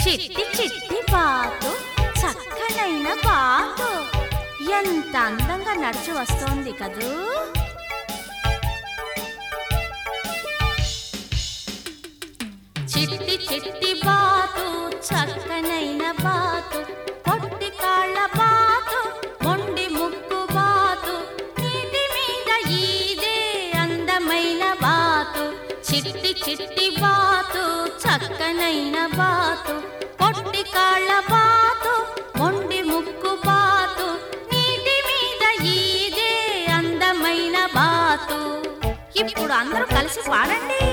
చిట్టి చిట్టి బాతు చక్కనైన బాతు ఎంత అందంగా నడిచి వస్తోంది కదూ చిట్టి చిట్టి బాతు చక్కనైన బాతు పొట్టి కాళ్ళ బాతు మొండి ముక్కు బాతు నీటి మీద ఈదే అందమైన బాతు చిట్టి చిట్టి బాతు చక్కనైన బాతు పొట్టి కాళ్ళ బాతు మొండి ముక్కు బాతు నీటి మీద ఈదే అందమైన బాతు ఇప్పుడు అందరూ కలిసి పాడండి